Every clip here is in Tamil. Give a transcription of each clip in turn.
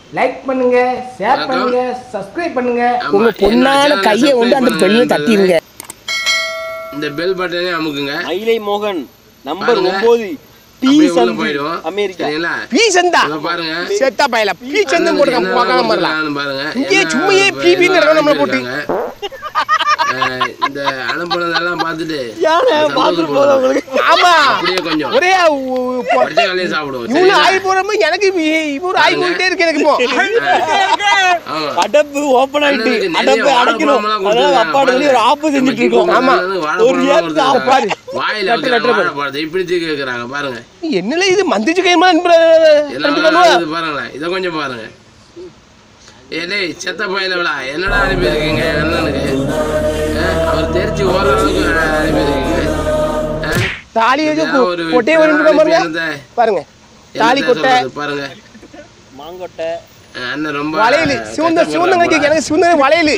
லைக் பண்ணுங்க ஷேர் வணக்கம். பண்ணுங்க சப்ஸ்கிரைப் பண்ணுங்க ஆமா, உங்க என்னோட பொண்ணான channel கையை subscribe வந்து அந்த பண்ணுங்க. பெண்ணில் தட்டிடுங்க இந்த பெல் பட்டனே அமுக்குங்க மயிலை மோகன் நம்பர் பாருங்க. ஒன்பது பி அப்படியே உள்ள சந்து போயிடும் அமெரிக்கா சரிங்களா பீ சந்தா இங்க பாருங்க செத்தா பயல பீ சந்தம் போட்டு என்ன பார்க்காம வரலாம் கொடுத்திருக்காங்கன்னு பாருங்க இங்கே என்ன சும்மையே இப்ப பீ பீன்னு எல்லாம் நம்மளை போட்டு. அனுப்பியிருக்காங்க. அஹ், இந்த அனுப்புனதெல்லாம் பார்த்துட்டு யானை பார்த்துட்டு போதும் சந்தோஷப்படுவோம். உங்களுக்கு ஆமா அப்படியே கொஞ்சம் ஒரே உ- பொ- படிச்ச காலையும் சாப்பிடுவோம் இவ்வளவு சரிங்களா? ஆகி போறப்ப எனக்கு இ- இவ்வளவு ஆகி போயிட்டே இருக்கு எனக்கு இப்போ ஆமா அடப்பு ஓபன் ஆயிட்டு அண்ணனுக்கு நிறைய அடப்பு அடைக்கணும் வாழைப்பழமெல்லாம் அதனால கொடுத்திருக்காங்க. அப்பாடு சொல்லி ஒரு ஆப்பு செஞ்சுட்டு இருக்கோம் ஆமா. ஒரு ஏத்து ஆப்பு பாரு. வாயில லெட்டர், வைக்கிற லெட்டர் பாரு. வாழைப்பழத்தை இப்படி தூக்கி வைக்கிறாங்க பாருங்க என்னல இது மந்திச்சு கைமா எல்லாம் இது பாருங்களேன் இதை கொஞ்சம் பாருங்க ஏலே செத்த பையலவளா என்னடா அனுப்பியிருக்கீங்க அண்ணனுக்கு அஹ், அவர் தெரிச்சு ஓடுற அளவுக்கு அனுப்பியிருக்கீங்க அஹ், தாலி வச்சு இதெல்லாம் ஒரு கொட்டையை வரும் அனுப்பி பாருங்க என்னத்த- பாருங்க தாலி என்னத்த கொட்டை சொல்றது பாருங்க மாங்கொட்டை அஹ், அண்ணன் ரொம்ப வளையல் சிவந்த சிவந்த கைக்கு எனக்கு சிவந்த வளையல்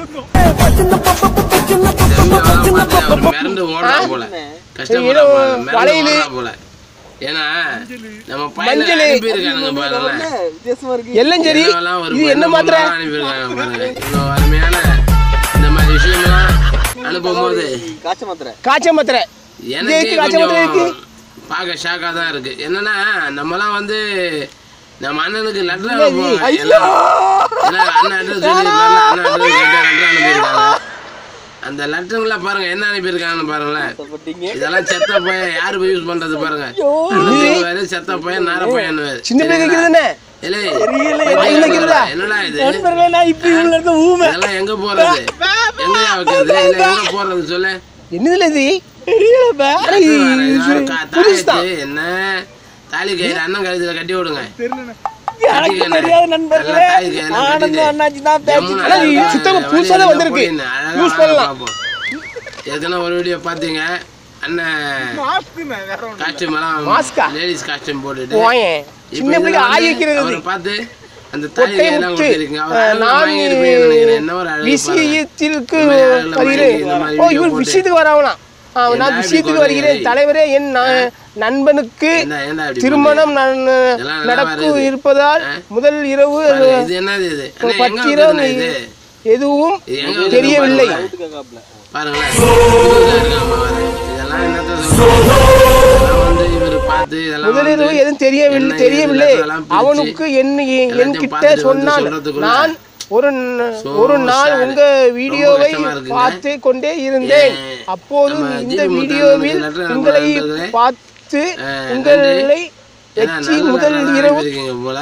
மிரண்டு ஓடுறா போல கஷ்டப்படுறா ஏதோ போல, மிரண்டு வளையலு. ஓடுறா போல ஏன்னா நம்ம பையனை மஞ்சளு. அனுப்பியிருக்கானுங்க பாருங்களேன் வித்தியாசமா இருக்கு எல்லாம் சரி என்னவெல்லாம் ஒரு இது என்ன பெண்ணு மாத்திரை பொண்ணெல்லாம் அனுப்பியிருக்காங்க பாருங்க இவ்வளவு அருமையான இந்த மாதிரி விஷயம்லாம் அனுப்பும்போது காய்ச்ச மாத்திரை காய்ச்ச மாத்திரை எனக்கு இதுக்கு காய்ச்ச மாத்திரை இருக்கு கொஞ்சம் பார்க்க ஷாக்காக தான் இருக்கு என்னன்னா நம்மலாம் வந்து நம்ம அண்ணனுக்கு லெட்டர் இல்ல, அனுப்புவோம் ஐயோ! ஏன்னா அண்ணன் அட்ரஸ் சொல்லியிருப்பாருல அண்ணன் அட்ரஸ் கேட்டால் லெட்டர் அனுப்பியிருக்காங்க அந்த லெட்டருங்கள பாருங்க என்ன அனுப்பியிருக்காங்கன்னு பாருங்களேன் கஷ்டப்பட்டீங்க இதெல்லாம் செத்த பையன் யாரு போய் யூஸ் பண்றது பாருங்க அண்ணன் சொல்லுவாரு, செத்த பையன் நார பையன் சின்ன பிள்ளை கேக்குறது என்ன இல்லை வாயில வைக்கிறதா? என்னடா இது நண்பர்களே நான் இப்ப இவ்வளவு இருக்க ஊமை இதெல்லாம் எங்க போறது எங்கயா வைக்கிறது இல்ல எங்க போறது சொல்லு என்னதுல இது தெரியலப்பா ஆனா இது- இது கா- புதுசுதான் தாயத்து என்ன தாலி கயிறு அண்ணன் கழுத்துல கட்டி விடுங்க எனக்கு கட்டிக்கண்ணே. தெரியாத நண்பர்களே நல்லா தாலி கயிறு எல்லாம் ஆனந்தம் கட்டிட்டு. அண்ணாச்சி தான் பேச்சு ஜம்முன்னு ஆனா இது அழகா சுத்தமா வெளியில புதுசா தான் வந்திருக்கு. போயின்னு அழகா யூஸ் வாங்க பண்ணலாம். பார்ப்போம். ஏற்கனவே ஒரு வீடியோ பாத்தீங்க அண்ணன் காஸ்டியூம் எல்லாம் மாஸ்கா? லேடிஸ் காஸ்டியூம் போட்டுட்டு போயேன் சின்ன இப்ப பிள்ளைக்கு இதுல ஆகி வந்து வைக்கிறது அவரை பார்த்து அந்த தாலி கொட்டை கயிறெல்லாம் முத்து கொடுத்திருக்கீங்க. அவர் அஹ், அழகா நான் வாங்கியிருப்பீங்கன்னு நினைக்கிறேன். என்ன ஒரு அழகு பாருங்க. விஷயத்திற்கு இந்த மாதிரி அழகுல வருகிறேன் மயங்கி இந்த மாதிரி ஓ video இவர் போட்டு. விஷயத்துக்கு வரவனா ஆ, நான் ஏன்டா இப்படி விஷயத்துக்கு வருகிறேன் கொள்ளையடி? தலைவரே என் ந- நண்பனுக்கு ஏன்டா, ஏன்டா இப்படி திருமணம் நான் இதெல்லாம் நல்லா நடக்கு வருது. இருப்பதால் ஆ? முதல் இரவு பாரு, இது என்னது இது அண்ணா, எங்க பத்திரம் வைக்கிறதுண்ணா இது எதுவும் இது எங்க வைக்கிறது தெரியவில்லை பாருங்களேன். பாருங்களேன் புதுசா இருக்காம பாரு. இதெல்லாம் என்னத்த சொல்றது? இதெல்லாம் வந்து இவரு பார்த்து இதெல்லாம் முதலிரவு வந்து எதுவும் தெரியவில்லை என்ன தெரியவில்லை இதெல்லாம் பிரிச்சு அவனுக்கு என் எல்லாத்தையும் என்கிட்ட பார்த்துட்டு வந்து சொன்னான் சொல்றதுக்குள்ள நான் ஒரு ந- So ஒரு நாள் sad. உங்க வீடியோவை கஷ்டமா இருக்குங்க. பார்த்து கொண்டே இருந்தேன் ஏன், அப்போது நம்ம இந்த ஜிவி வீடியோவில் முத்தாரனுக்கு letter உங்களை அனுப்புனதுல, பார்த்து அஹ், உங்களை ஏன்னா எச்சி நல்ல முதல் நல்லா இரவு அனுப்பியிருக்கீங்க போல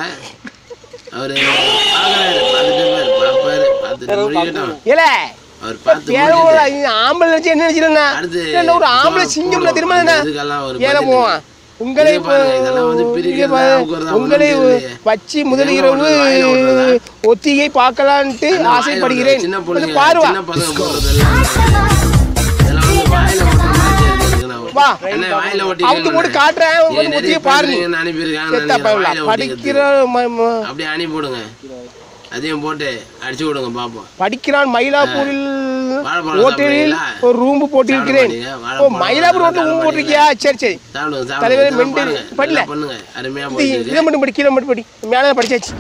அவரு பார்க்கறாரு, பார்த்துட்டு பாரு, பார்ப்பாரு, பார்த்துட்டு முடிக்கட்டும். ஏல அவர் பார்த்து பேர முடிக்கட்டும். ஆம்பளை நினைச்சு என்ன நினைச்சிருந்தா அடுத்து ஒரு ஆம்பளை போ- சிங்கம்ல போடுறோம். திரும்ப அந்த இதுக்கெல்லாம் ஒரு ஏல பதில் போவான் உங்களை இதே பாருங்க, இதெல்லாம் வந்து பிரிக்கிறதா, இங்க பாரு, அவுக்குறதா, உங்களை ஒண்ணும் தெரியலையே. வச்சு முதல் எங்க இரவு ஓட்டுறது, வாயில ஓட்டுறதா? ஒத்திகை பார்க்கலான்ட்டு அந்த வாயில ஆசைப்படுகிறேன் ஓட்டுறது, சின்ன வந்து பிள்ளைங்க, பாருவா சின்ன பசங்க போடுறது எல்லாம் இதெல்லாம் வந்து வாயில ஓட்டுற மாதிரி இருக்குதுண்ணா. வா. என்ன வாயில அவுத்து ஓட்டிக்கணும் போட்டு காட்டுறேன் ஏன் வந்து நிறைய ஒத்திகை பாருங்க பேசுறீங்கன்னு அனுப்பியிருக்காங்கன்னு செத்தா நினைக்கிறேன், பயவுல வாயில படிக்கிற ஓட்டிக்கிறது. ம- ம- அப்படியே அனுப்பி விடுங்க அதையும் போட்டு அடிச்சு விடுங்க பாப்போம் படிக்கிறான் மயிலாப்பூரில் வாழைப்பழம் ஹோட்டலில் சாப்பிடுறீங்களா? ஒரு ரூம் போட்டிருக்கிறேன் சாப்பிட ஓ மாட்டீங்க. மயிலாப்பூர் ஹோட்டல் வாழைப்பழம் ரூம் போட்டிருக்கியா சரி சரி சாப்பிடுங்க தலைவரே, சாப்பிடுங்க மெண்டல். பாருங்க பண்ணல. நல்லா பண்ணுங்க அருமையா இது போயிருக்கு இதை மட்டும் படி கீழே மட்டும் படி மேலே படிச்சாச்சு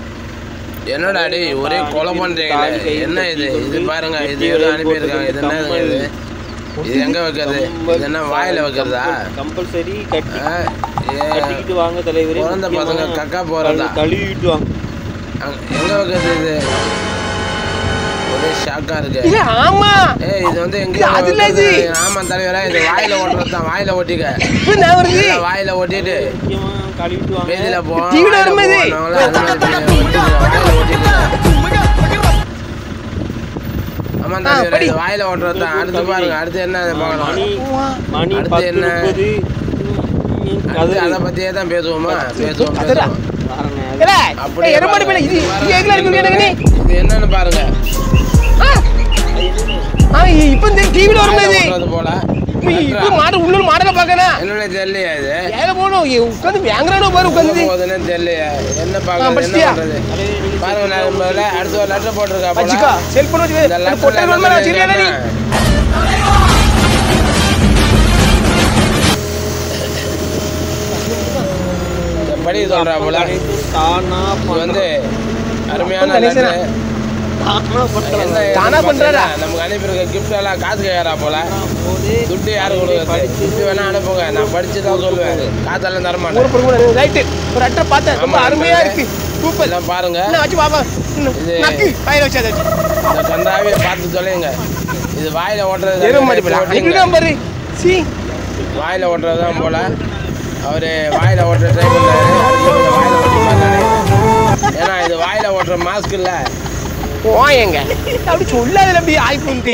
என்னடா டேய் ஒரே கொலை பண்றீங்களே என்ன இது இது பாருங்க இது எதுவும் அனுப்பியிருக்காங்க இது என்னங்க இது இது எங்க வைக்கிறது இது என்ன வாயில வைக்கிறதா கம்பல்சரி கட்டி ஆ, ஏ, கட்டிக்கிட்டு வாங்க தலைவரே பிறந்த பசங்க முக்கியமா கக்கா போறதா கழுவிட்டு வாங்க அங்க- எங்க வைக்கிறது இது ஒரே ஷாக்கா இருக்கு இல்ல ஆமா ஏய் இது வந்து எங்க இது அதுல இது. வைக்கிறது? ஆமா தலைவரா இது வாயில ஓட்டுறது தான் வாயில ஓட்டிக்க இப்ப நான் வருது நல்லா வாயில ஓட்டிட்டு முக்கியமா கழுவிட்டு வாங்க வெளியில போ டிவில வாயில வருமே இது. போகணும்ல, அது மாதிரி ஓட்டிக்க, வாயில ஓட்டிக்க. ஆமா தலைவரே, படி. இது வாயில ஓட்டுறது தான் அடுத்து பாருங்க அடுத்து என்ன அது மணி பார்க்கலாம் மணி அடுத்து பத்து என்ன? முப்பது அது அதை பத்தியே தான் பேசுவோமா பேசுவோம் அதுடா. பேசுவோம் ஏல அப்படியே ஏய், எருமாடு மேல இது இது எதுல இருக்கு எனக்கு நீ இது என்னன்னு பாருங்க ஆ ஆ, இப்ப இந்த டிவில வருமே இது வாயில ஓட்டுறது போல இப்ப இப்ப மாடு உள்ளூர் மாடல பாக்கறேன் என்னன்னு தெரியலையா இது ஏல போணும் உட்காந்து வேங்கறானோ பாரு உட்காந்து போகுதுன்னு தெரியலையா என்ன ஆ, பாக்குறது என்ன படிச்சிட்டியா? பண்றது பாருங்க நான் முதல்ல அடுத்து ஒரு லெட்டர் போட்டிருக்கா போல வச்சுக்கோ செல்போன் இந்த வச்சு letter பொட்டை ல வருமா என்ன வச்சிருக்கா நீ எழுதிருக்காங்க? படி சொல்றா போல தானா இது வந்து அருமையான கணேசனா? letter. தானா பண்றாங்க. என்ன தானா எதிர்பார்த்தீங்க? பண்றாரா? நமக்கு அனுப்பியிருக்க gift எல்லாம் காசு கையாரா போல போது துட்டு யாரு கொடுக்குறது துட்டு வேணா அனுப்புங்க நான் படிச்சு தான் சொல்லுவேன் காசெல்லாம் தர மாட்டேன் ரைட்டு ஒரு அட்டை பார்த்தேன் ரொம்ப ஆமா, அருமையா ஆமா. இருக்கு சூப்பர் எல்லாம் பாருங்க என்ன வச்சு பாப்பா இது- நக்கு பயிர வச்சாது இந்த கண்டாவியை பார்த்து சொல்லுங்க இது வாயில ஓட்டுறது எரும மாட்டி போல இப்படிதான் பாரு சி வாயில ஓட்டுறது தான் போல அவரு வாயில ஓட்டுற ட்ரை பண்றாரு அதுக்கு இவங்க வாயில ஓட்டி பார்த்தாரு ஏன்னா இது வாயில ஓட்டுற மாஸ்க் இல்ல போயங்க அப்படி சொல்லாதுல அப்படி ஆய்ப்புண்டி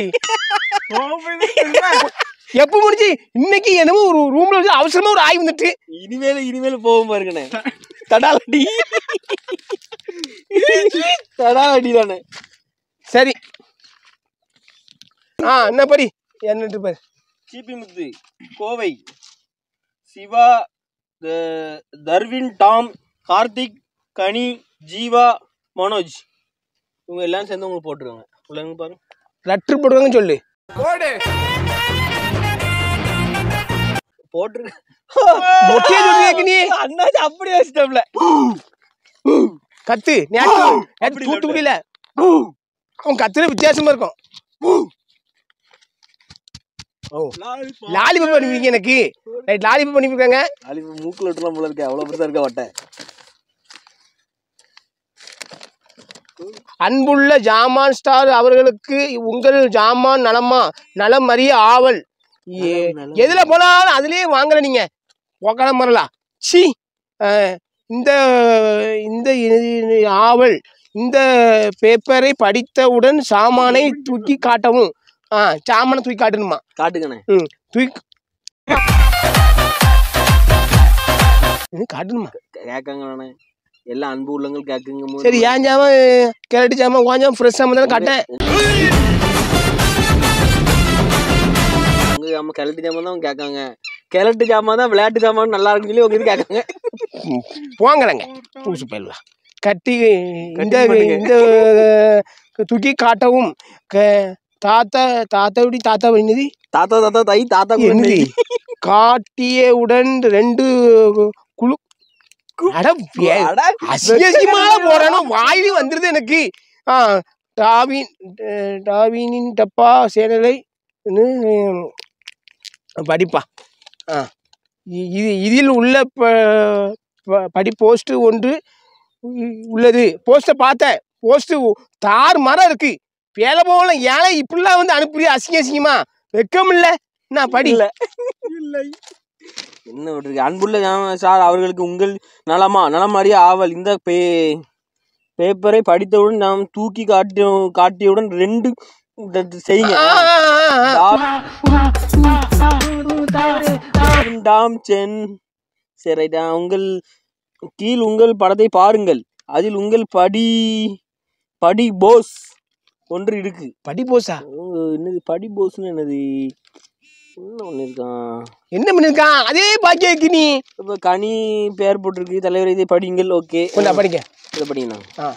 எப்ப முடிச்சு இன்னைக்கு என்னமோ ஒரு ரூம்ல வச்சு அவசரமா ஒரு ஆய் வந்துட்டு இனிமேல இனிமேல போகும் பாருங்கண்ணே தடாலடி தடாலடி தானே சரி ஆ என்ன படி என்னட்டு பாரு சிபி முத்து கோவை சிவா த- தர்வின் டாம் கார்த்திக் கனி ஜீவா மனோஜ் இவங்க எல்லாம் சேர்ந்து உங்களுக்கு போட்டுருவாங்க உள்ளங்க பாருங்க லெட்டர் போடுவாங்கன்னு சொல்லு போட்டுரு மொட்டையா சொல்லியாக்கு நீ அண்ணாச்சி அப்படியே வச்சிட்டோம்ல கத்து நேற்று நேற்று தூத்துக்குடியில அவன் கத்துல வித்தியாசமா இருக்கும் ஓ லாலிபப் பண்ணிருக்கீங்க எனக்கு ரைட் லாலிபப் பண்ணிருக்காங்க அழிவு மூக்குல விட்டுலாம் போல இருக்கு அவ்வளவு பெருசா இருக்க வட்டை அன்புள்ள ஜாமான் ஸ்டார் அவர்களுக்கு உங்கள் ஜாமான் நலமா நலம் அறிய ஆவல் ஏ- நலம். எதுல போனாலும் அதுலயே வாங்குற நீங்க போக்கால மரலாம் சி இந்த இந்த இ- ஆவல் இந்த பேப்பரை படித்தவுடன் சாமானை தூக்கி காட்டவும் ஆ சாமானை தூக்கி காட்டணுமா காட்டுக்கண்ணே ம் தூக்கி இது காட்டணுமா கேட்காங்கண்ணே எல்லாம் அன்பு உள்ளங்கள் கேட்குங்க சரி ஏன் ஜாமான் கிழட்டு ஜாமான் கொஞ்சம் ஃப்ரெஷ் ஜாமான் தானே காட்டேன் அங்க நம்ம கிழட்டு ஜாமான் தான் கேட்காங்க கிழட்டு ஜாமான் தான் விளையாட்டு ஜாமான் நல்லா இருக்குன்னு சொல்லி உங்க இது கேட்காங்க போங்கிறங்க பூசு பயில்வா கட்டி இந்த மாட்டுங்க. இந்த தூக்கி காட்டவும் க- தாத்தா தாத்தா எப்படி தாத்தா என்னது தாத்தா தாத்தா தை தாத்தா கூட என்னது நெய். காட்டியவுடன் ரெண்டு குழு அட வே- அட, அசிங்கமா போறானோ வாயிலே வந்துருது எனக்கு ஆ டாவின் அஹ், டாவினின் டப்பா சேனலை ன்னு, படிப்பா ஆ இ- இது இதில் உள்ள ப ப- படி போஸ்ட் ஒன்று உ- உள்ளது போஸ்ட்டை பார்த்தேன் போஸ்ட்டு தார் மரம் இருக்கு பேல போகல ஏழை இப்படிலாம் வந்து அனுப்புறியா அசிங்க அசிங்கமா வெக்கம் இல்ல என்ன படி இல்ல. என்ன விட்டுருக்கு அன்புள்ள ஜாமான் சார் அவர்களுக்கு உங்கள் நலமா நலம் அறிய ஆவல் இந்த பே பேப்பரை படித்தவுடன் நாம் தூக்கி காட்டிய காட்டியவுடன் ரெண்டு ட- செய்யுங்க ஆ, ஆ, ஆ, ஆ. டாம் டாம் சென் சரி ரைட்டா உங்கள் கீழ் உங்கள் படத்தை பாருங்கள் அதில் உங்கள் படி படி போஸ் ஒன்று இருக்கு படி போசா உங்க என்னது படி போஸ்னு என்னது என்ன ஒன்று இருக்கான் என்ன பண்ணிருக்கான் அதே பாக்கிய இருக்கு நீ இப்போ கனி பேர் போட்டிருக்கு தலைவர் இதை படிங்கள் ஓகே கொண்டா படிக்க இதை படிங்கண்ணா ஆ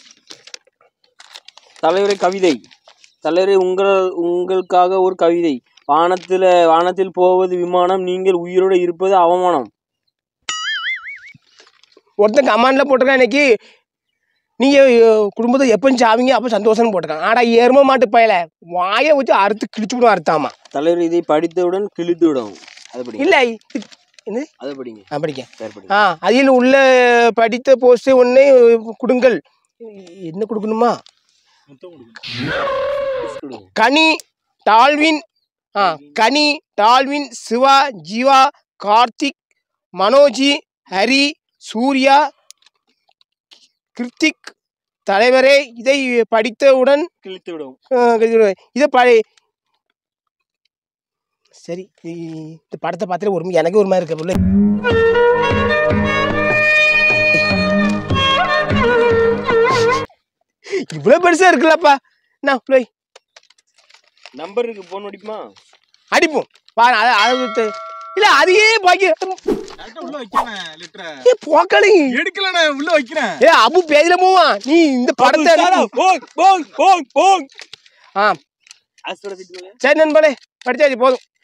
தலைவரை கவிதை தலைவரை உங்கள் உங்களுக்காக ஒரு கவிதை வானத்தில் வானத்தில் போவது விமானம் நீங்கள் உயிரோடு இருப்பது அவமானம் ஒருத்தன் கமாண்ட்ல போட்டிருக்கான் இன்னைக்கு நீங்க அஹ், குடும்பத்தை எப்போ சாவீங்க அப்போ சந்தோஷம்னு போட்டிருக்கான் ஆடா எரும மாட்டு பயல வாயை வச்சு அறுத்து கிழிச்சு விடும் அறுத்தாமா தலைவர் இதை படித்தவுடன் கிழித்து விடவும் அதை படிங்க இல்ல இது- என்னது அதை படிங்க ஆ படிக்க பேர் படிங்க ஆ அதில் உள்ள படித்த போஸ்ட் ஒன்னே கொடுங்கள் என்ன கொடுக்கணுமா கொடுங்க. கனி டால்வின் ஆ கனி டால்வின் சிவா ஜீவா கார்த்திக் மனோஜி ஹரி சூர்யா கிருத்திக் தலைவரே இதை படித்தவுடன் கிழித்து விடவும் ஆ, இதை படி சரி இ- இந்த படத்தை பார்த்துட்டு ஒரு எனக்கு ஒரு மாதிரி இருக்கு புள்ள இவ்வளோ பெருசா இருக்குல்லப்பா என்ன புள்ள நம்பருக்கு போன் அடிப்புமா அடிப்போம் பாரு அதை அதை த- இல்ல அதையே பாக்கி உள்ள வைக்கிறேன் லிட்டரை ஏ போக்கலி எடுக்கலண்ணே உள்ள வைக்கிறேன் ஏ அபு பேஜ்ல போவான் நீ இந்த படத்தை அனுப்பு. போங் போங் போங் போங் ஆ ஆஸ்பத்திரி சரி நண்பர்களே படிச்சாச்சு போதும்